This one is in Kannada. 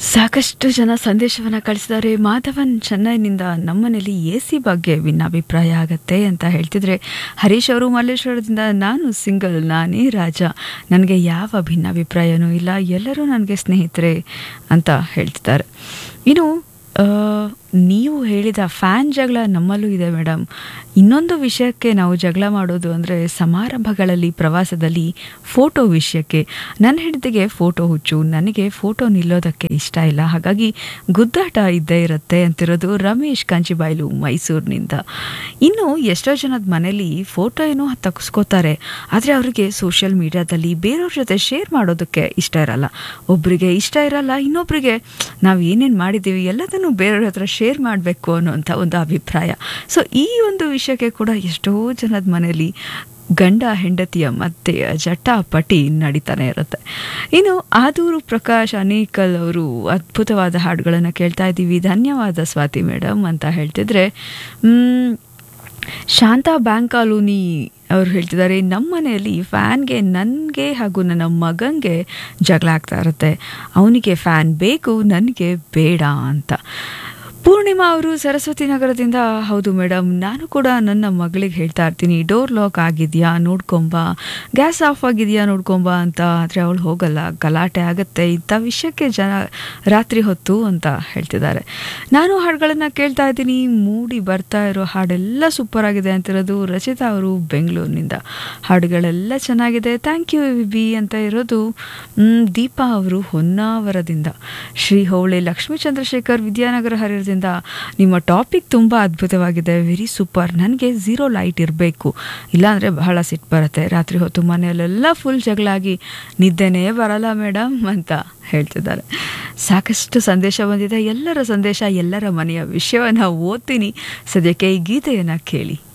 ಸಾಕಷ್ಟು ಜನ ಸಂದೇಶವನ್ನು ಕಳಿಸಿದ್ದಾರೆ ಮಾಧವನ್ ಚೆನ್ನೈನಿಂದ ನಮ್ಮನೇಲಿ ಎ ಸಿ ಬಗ್ಗೆ ಭಿನ್ನಾಭಿಪ್ರಾಯ ಆಗತ್ತೆ ಅಂತ ಹೇಳ್ತಿದ್ರೆ ಹರೀಶ್ ಅವರು ಮಲ್ಲೇಶ್ವರದಿಂದ ನಾನು ಸಿಂಗಲ್ ನಾನೇ ರಾಜ ನನಗೆ ಯಾವ ಭಿನ್ನಾಭಿಪ್ರಾಯನೂ ಇಲ್ಲ ಎಲ್ಲರೂ ನನಗೆ ಸ್ನೇಹಿತರೆ ಅಂತ ಹೇಳ್ತಿದ್ದಾರೆ ಇನ್ನು ಆ, ನೀವು ಹೇಳಿದ ಫ್ಯಾನ್ ಜಗಳ ನಮ್ಮಲ್ಲೂ ಇದೆ ಮೇಡಮ್ ಇನ್ನೊಂದು ವಿಷಯಕ್ಕೆ ನಾವು ಜಗಳ ಮಾಡೋದು ಅಂದರೆ ಸಮಾರಂಭಗಳಲ್ಲಿ ಪ್ರವಾಸದಲ್ಲಿ ಫೋಟೋ ವಿಷಯಕ್ಕೆ ನನ್ನ ಹೆಂಡತಿಗೆ ಫೋಟೋ ಹುಚ್ಚು ನನಗೆ ಫೋಟೋ ನಿಲ್ಲೋದಕ್ಕೆ ಇಷ್ಟ ಇಲ್ಲ ಹಾಗಾಗಿ ಗುದ್ದಾಟ ಇದ್ದೇ ಇರುತ್ತೆ ಅಂತಿರೋದು ರಮೇಶ್ ಕಾಂಚಿಬಾಯ್ಲು ಮೈಸೂರಿನಿಂದ ಇನ್ನು ಎಷ್ಟೋ ಜನದ ಮನೇಲಿ ಫೋಟೋ ಏನೋ ತಗ್ಸ್ಕೋತಾರೆ ಆದರೆ ಅವರಿಗೆ ಸೋಷಿಯಲ್ ಮೀಡಿಯಾದಲ್ಲಿ ಬೇರೆಯವ್ರ ಜೊತೆ ಶೇರ್ ಮಾಡೋದಕ್ಕೆ ಇಷ್ಟ ಇರಲ್ಲ ಒಬ್ಬರಿಗೆ ಇಷ್ಟ ಇರಲ್ಲ ಇನ್ನೊಬ್ಬರಿಗೆ ನಾವು ಏನೇನು ಮಾಡಿದ್ದೀವಿ ಎಲ್ಲದನ್ನು ಬೇರೆಯವ್ರ ಹತ್ರ ಶೇರ್ ಮಾಡಬೇಕು ಅನ್ನೋಂಥ ಒಂದು ಅಭಿಪ್ರಾಯ ಸೊ ಈ ಒಂದು ವಿಷಯಕ್ಕೆ ಕೂಡ ಎಷ್ಟೋ ಜನದ ಮನೆಯಲ್ಲಿ ಗಂಡ ಹೆಂಡತಿಯ ಮತ್ತೆ ಜಟಾಪಟಿ ನಡೀತಾನೆ ಇರುತ್ತೆ ಇನ್ನು ಆದೂರು ಪ್ರಕಾಶ್ ಅನೇಕಲ್ ಅವರು ಅದ್ಭುತವಾದ ಹಾಡುಗಳನ್ನು ಕೇಳ್ತಾ ಇದ್ದೀವಿ ಧನ್ಯವಾದ ಸ್ವಾತಿ ಮೇಡಮ್ ಅಂತ ಹೇಳ್ತಿದ್ರೆ ಮ್, ಶಾಂತಾ ಬ್ಯಾಂಕ್ ಕಾಲೋನಿ ಅವ್ರು ಹೇಳ್ತಿದ್ದಾರೆ ನಮ್ಮ ಮನೆಯಲ್ಲಿ ಫ್ಯಾನ್ಗೆ ನನಗೆ ಹಾಗೂ ನನ್ನ ಮಗನಿಗೆ ಜಗಳ ಆಗ್ತಾ ಇರುತ್ತೆ ಅವನಿಗೆ ಫ್ಯಾನ್ ಬೇಕು ನನಗೆ ಬೇಡ ಅಂತ ಪೂರ್ಣಿಮಾ ಅವರು ಸರಸ್ವತಿ ನಗರದಿಂದ ಹೌದು ಮೇಡಮ್ ನಾನು ಕೂಡ ನನ್ನ ಮಗಳಿಗೆ ಹೇಳ್ತಾ ಇರ್ತೀನಿ ಡೋರ್ ಲಾಕ್ ಆಗಿದೆಯಾ ನೋಡ್ಕೊಂಬ ಗ್ಯಾಸ್ ಆಫ್ ಆಗಿದೆಯಾ ನೋಡ್ಕೊಂಬ ಅಂತ ಆದರೆ ಅವಳು ಹೋಗಲ್ಲ ಗಲಾಟೆ ಆಗುತ್ತೆ ಇಂಥ ವಿಷಯಕ್ಕೆ ಜನ ರಾತ್ರಿ ಹೊತ್ತು ಅಂತ ಹೇಳ್ತಿದ್ದಾರೆ ನಾನು ಹಾಡುಗಳನ್ನು ಕೇಳ್ತಾ ಇದ್ದೀನಿ ಮೂಡಿ ಬರ್ತಾ ಇರೋ ಹಾಡೆಲ್ಲ ಸೂಪರ್ ಆಗಿದೆ ಅಂತಿರೋದು ರಚಿತಾ ಅವರು ಬೆಂಗಳೂರಿನಿಂದ ಹಾಡುಗಳೆಲ್ಲ ಚೆನ್ನಾಗಿದೆ ಥ್ಯಾಂಕ್ ಯು ಬಿ ಅಂತ ಇರೋದು ಮ್, ದೀಪಾ ಅವರು ಹೊನ್ನಾವರದಿಂದ ಶ್ರೀ ಹೋಳೆ ಲಕ್ಷ್ಮೀ ಚಂದ್ರಶೇಖರ್ ವಿದ್ಯಾನಗರ ಹರಿರದಿಂದ ನಿಮ್ಮ ಟಾಪಿಕ್ ತುಂಬ ಅದ್ಭುತವಾಗಿದೆ ವೆರಿ ಸೂಪರ್ ನನಗೆ ಝೀರೋ ಲೈಟ್ ಇರಬೇಕು ಇಲ್ಲಾಂದರೆ ಬಹಳ ಸಿಟ್ಟು ಬರುತ್ತೆ ರಾತ್ರಿ ಹೊತ್ತು ಮನೆಯಲ್ಲೆಲ್ಲ ಫುಲ್ ಜಗಳಾಗಿ ನಿದ್ದೆನೇ ಬರಲ್ಲ ಮೇಡಮ್ ಅಂತ ಹೇಳ್ತಿದ್ದಾರೆ ಸಾಕಷ್ಟು ಸಂದೇಶ ಬಂದಿದೆ ಎಲ್ಲರ ಸಂದೇಶ ಎಲ್ಲರ ಮನೆಯ ವಿಷಯವನ್ನು ಓದ್ತೀನಿ ಸದ್ಯಕ್ಕೆ ಈ ಗೀತೆಯನ್ನು ಕೇಳಿ